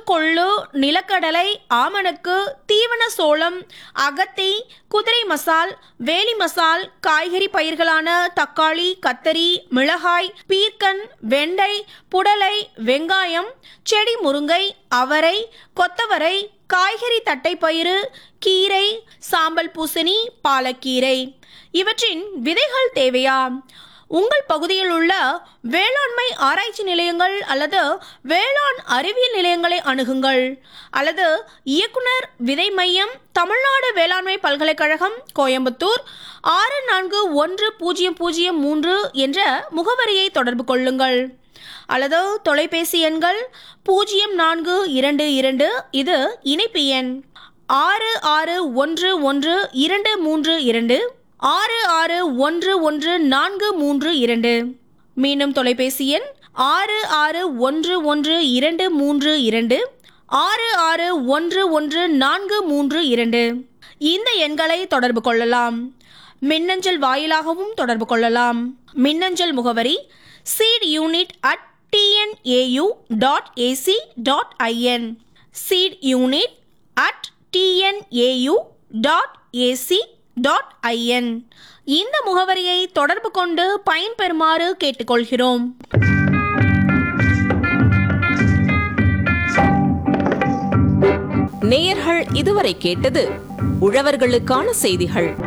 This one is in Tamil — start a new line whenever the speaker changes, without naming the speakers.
கொள்ளு நிலக்கடலை ஆமணக்கு தீவன சோளம் அகத்தி குதிரை மசால் வேலி மசால் காய்கறி பயிர்களான தக்காளி கத்தரி மிளகாய் பீர்க்கன் வெண்டை புடலை வெங்காயம் செடி முருங்கை அவரை கொத்தவரை காய்கறி தட்டைப்பயிறு கீரை சாம்பல் பூசணி பாலக்கீரை இவற்றின் விதைகள் தேவையா உங்கள் பகுதியில் உள்ள வேளாண்மை ஆராய்ச்சி நிலையங்கள் அல்லது வேளாண் அறிவியல் நிலையங்களை அணுகுங்கள் அல்லது இயக்குனர் விதை மையம் தமிழ்நாடு வேளாண்மை பல்கலைக்கழகம் கோயம்புத்தூர் ஆறு நான்கு ஒன்று பூஜ்ஜியம் பூஜ்ஜியம் மூன்று என்ற முகவரியை தொடர்பு கொள்ளுங்கள் அல்லது தொலைபேசி எண்கள் பூஜ்ஜியம் நான்கு இரண்டு இரண்டு இது இணைப்பு எண் ஆறு ஆறு ஒன்று ஒன்று இரண்டு மூன்று இரண்டு ஆறு ஆறு ஒன்று ஒன்று நான்கு மூன்று இரண்டு மீண்டும் தொலைபேசி எண் ஆறு ஆறு ஒன்று ஒன்று இரண்டு மூன்று இரண்டு ஆறு ஆறு ஒன்று ஒன்று நான்கு மூன்று இரண்டு இந்த எண்களை தொடர்பு கொள்ளலாம் மின்னஞ்சல் வாயிலாகவும் தொடர்பு கொள்ளலாம் மின்னஞ்சல் முகவரி seed unit at TNAU dot AC dot IN seed unit at TNAU dot AC dot IN இந்த முகவரியை தொடர்பு கொண்டு பயன்பெறுமாறு கேட்டுக்கொள்கிறோம்
நேயர்கள் இதுவரை கேட்டது உழவர்களுக்கான செய்திகள்